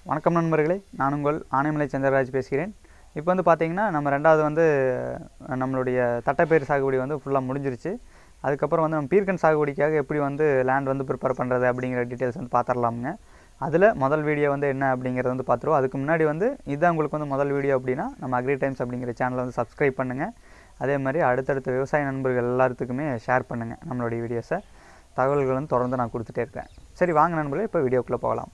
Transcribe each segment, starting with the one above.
வணக்கம் நண்பர்களே நான் உங்கள் ஆனைமலை சந்திரராஜ் பேசுகிறேன் இப்போ வந்து பார்த்தீங்கன்னா நம்ம ரெண்டாவது வந்து அஹ், நம்மளுடைய தட்டைப்பயிர் சாகுபடி வந்து ஃபுல்லாக முடிஞ்சிருச்சு அதுக்கப்புறம் வந்து நம்ம பீர்க்கன் சாகுபடிக்காக எப்படி வந்து லேண்ட் வந்து ப்ரிப்பேர் பண்ணுறது அப்படிங்கிற டீட்டெயில்ஸ் வந்து பார்த்துடலாமுங்க அதில் முதல் வீடியோ வந்து என்ன அப்படிங்கிறத வந்து பார்த்துருவோம் அதுக்கு முன்னாடி வந்து இதுதான் உங்களுக்கு வந்து முதல் வீடியோ அப்படின்னா நம்ம அக்ரி டைம்ஸ் அப்படிங்கிற சேனலை வந்து சப்ஸ்கிரைப் பண்ணுங்கள் அதே மாதிரி அடுத்தடுத்த விவசாய நண்பர்கள் எல்லாத்துக்குமே ஷேர் பண்ணுங்கள் நம்மளுடைய வீடியோஸை தகவல்கள் வந்து தொடர்ந்து நான் கொடுத்துட்டே இருக்கேன் சரி வாங்க நண்பர்களே இப்போ வீடியோக்குள்ளே போகலாம்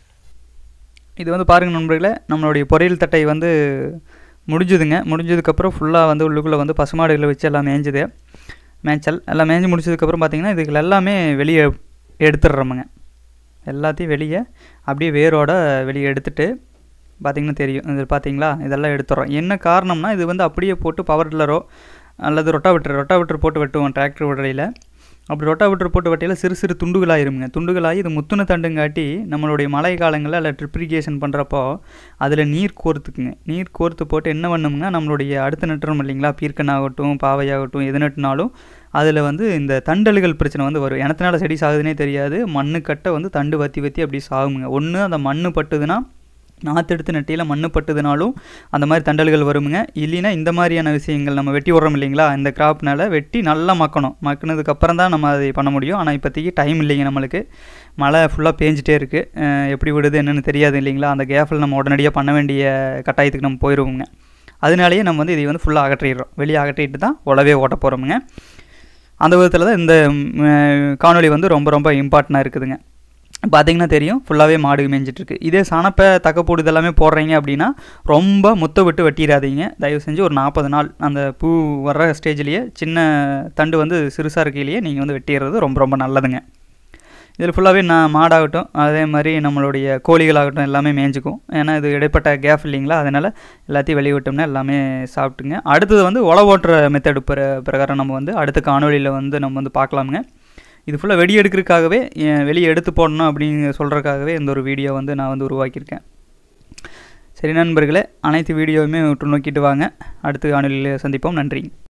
இது வந்து பாருங்க நண்பர்களே நம்மளுடைய பொரியல் தட்டை வந்து முடிஞ்சுதுங்க முடிஞ்சதுக்கப்புறம் ஃபுல்லாக வந்து உள்ளுக்குள்ளே வந்து பசுமாடுகளை வச்சு எல்லாம் மேய்ஞ்சுது மேய்ச்சல் எல்லாம் மேய்ஞ்சி முடிச்சதுக்கப்புறம் பார்த்தீங்கன்னா இதுகள் எல்லாமே வெளியே எடுத்துடுறோமுங்க எல்லாத்தையும் வெளியே அப்படியே வேரோட வெளியே எடுத்துட்டு பார்த்தீங்கன்னா தெரியும் இது பார்த்தீங்களா இதெல்லாம் எடுத்துடுறோம் என்ன காரணம்னா இது வந்து அப்படியே போட்டு பவர் டில்லரோ அல்லது ரொட்டாவிட்டர் ரொட்டாவிட்டர் போட்டு வெட்டுவோம் டிராக்டர் விடுறையில் அப்படி ரொட்டாவிட்டர் போட்டு வெட்டையில் சிறு சிறு துண்டுகளாயிருங்க துண்டுகளாகி இது முத்துன தண்டுங்காட்டி நம்மளுடைய மழை காலங்களில் அல்ல ட்ரிப்ரிகேஷன் பண்ணுறப்போ அதில் நீர் கோர்த்துக்குங்க நீர் கோர்த்து போட்டு என்ன பண்ணுமுங்க நம்மளுடைய அடுத்து நட்டுறோம் இல்லைங்களா பீர்க்கனாகட்டும் பாவையாகட்டும் எது நட்டுனாலும் அதில் வந்து இந்த தண்டல்கள் பிரச்சனை வந்து வரும் எனத்தினால செடி சாகுதுன்னே தெரியாது மண்ணு கட்டை வந்து தண்டு வத்தி வத்தி அப்படி சாகுங்க ஒன்று அந்த மண்ணு பட்டுதுன்னா நாற்று எடுத்து நெட்டியில் மண்ணு பட்டுதுனாலும் அந்த மாதிரி தண்டல்கள் வருமுங்க இல்லைன்னா இந்த மாதிரியான விஷயங்கள் நம்ம வெட்டி விட்றோம் இல்லைங்களா இந்த கிராப்னால வெட்டி நல்லா மக்கணும் மக்கினதுக்கப்புறம் தான் நம்ம அதை பண்ண முடியும் ஆனால் இப்போதைக்கு டைம் இல்லைங்க நம்மளுக்கு மழை ஃபுல்லாக பேஞ்சிட்டே இருக்குது எப்படி விடுது என்னன்னு தெரியாது இல்லைங்களா அந்த கேஃபில் நம்ம உடனடியாக பண்ண வேண்டிய கட்டாயத்துக்கு நம்ம போயிடுவோங்க அதனாலேயே நம்ம வந்து இதை வந்து ஃபுல்லாக அகற்றிடுறோம் வெளியே அகற்றிட்டு தான் உழவே ஓட்ட போகிறோமுங்க அந்த விதத்தில் தான் இந்த ம், காணொளி வந்து ரொம்ப ரொம்ப இம்பார்ட்டண்ட்டாக இருக்குதுங்க பார்த்தீங்கன்னா தெரியும் ஃபுல்லாகவே மாடு மேய்ஞ்சிட்ருக்கு இதே சனப்பை தக்கப்போடு இதெல்லாமே போடுறீங்க அப்படின்னா ரொம்ப முத்த விட்டு வெட்டிடாதீங்க தயவு செஞ்சு ஒரு நாற்பது நாள் அந்த பூ வர்ற ஸ்டேஜ்லேயே சின்ன தண்டு வந்து சிறுசாக இருக்கையிலேயே நீங்கள் வந்து வெட்டிடுறது ரொம்ப ரொம்ப நல்லதுங்க இதில் ஃபுல்லாகவே நான் மாடாகட்டும் அதே மாதிரி நம்மளுடைய கோழிகளாகட்டும் எல்லாமே மேய்ஞ்சிக்கும் ஏன்னா இது இடைப்பட்ட கேப் இல்லைங்களா அதனால் எல்லாத்தையும் வெளியே விட்டோம்னா எல்லாமே சாப்பிட்டுங்க அடுத்தது வந்து உழ ஓட்டுற மெத்தடு பிர பிரகாரம் நம்ம வந்து அடுத்த காணொலியில் வந்து நம்ம வந்து பார்க்கலாமுங்க இது ஃபுல்லாக வெடி எடுக்கிறதுக்காகவே எ- வெளியே எடுத்து போடணும் அப்படின்னு சொல்கிறதுக்காகவே இந்த ஒரு வீடியோ வந்து நான் வந்து உருவாக்கியிருக்கேன் சரி நண்பர்களே அனைத்து வீடியோவுமே உற்று நோக்கிட்டு வாங்க அடுத்த காணொலியில் சந்திப்போம் நன்றி